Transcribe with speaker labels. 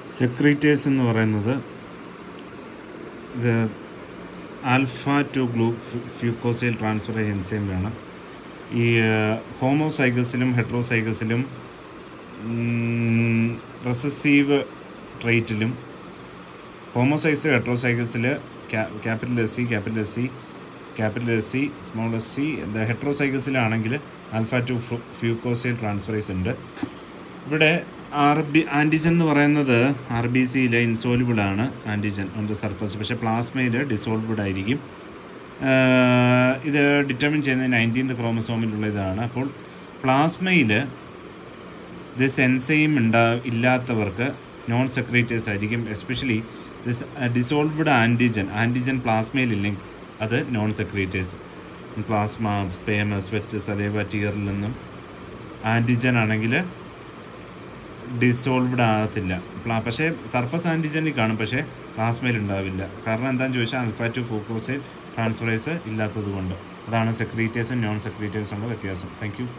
Speaker 1: സെക്രീറ്റേഴ്സ് എന്ന് പറയുന്നത് ഇത് ആൽഫ ടു ഗ്ലൂ ഫ്യൂക്കോസൈൽ ട്രാൻസ്ഫർ എൻസൈം വേണം ഈ ഹോമോസൈഗസിലും ഹെട്രോസൈഗസിലും റെസസീവ് ട്രേറ്റിലും ഹോമോസൈസ് ഹെട്രോസൈഗസിൽ capital S C capital S C capital S C small S C ഹെട്രോസൈഗസിലാണെങ്കിൽ ആൽഫ ടു ഫ്യൂക്കോസൈൽ ട്രാൻസ്ഫറേസ് ഉണ്ട് ഇവിടെ ആർ ബി ആൻറ്റിജൻ എന്ന് പറയുന്നത് ആർ ബി സിയിലെ ഇൻസോലിബിൾ ആണ് ആൻറ്റിജൻ ഓൺ ദ സർഫസ് പക്ഷേ പ്ലാസ്മയിൽ ഡിസോൾവ്ഡ് ആയിരിക്കും ആഹ് ഇത് ഡിറ്റർമിൻ ചെയ്യുന്നത് നയൻറ്റീൻത് ക്രോമസോമിലുള്ള ഇതാണ് അപ്പോൾ പ്ലാസ്മയിൽ ദിസ് എൻസൈം ഉണ്ടാ ഇല്ലാത്തവർക്ക് നോൺ സെക്രേറ്റേഴ്സ് ആയിരിക്കും especially this dissolved antigen antigen പ്ലാസ്മയിൽ ഇല്ലെങ്കിൽ അത് non secretors plasma sperm sweat saliva ടീറിൽ നിന്നും ആൻറ്റിജൻ ആണെങ്കിൽ ഡിസോൾവ്ഡ് ആകത്തില്ല പ്ലാ പക്ഷേ സർഫസ് ആൻറ്റിജനിൽ കാണും പക്ഷേ പ്ലാസ്മയിൽ ഉണ്ടാവില്ല കാരണം എന്താണെന്ന് ചോദിച്ചാൽ അൽഫ ടു ഫോക്കോസൈൽ ട്രാൻസ്ഫറേസ് ഇല്ലാത്തത് കൊണ്ട് അതാണ് സെക്രീറ്റേഴ്സും നോൺ സെക്രീറ്റേഴ്സും ഉള്ള വ്യത്യാസം താങ്ക് യു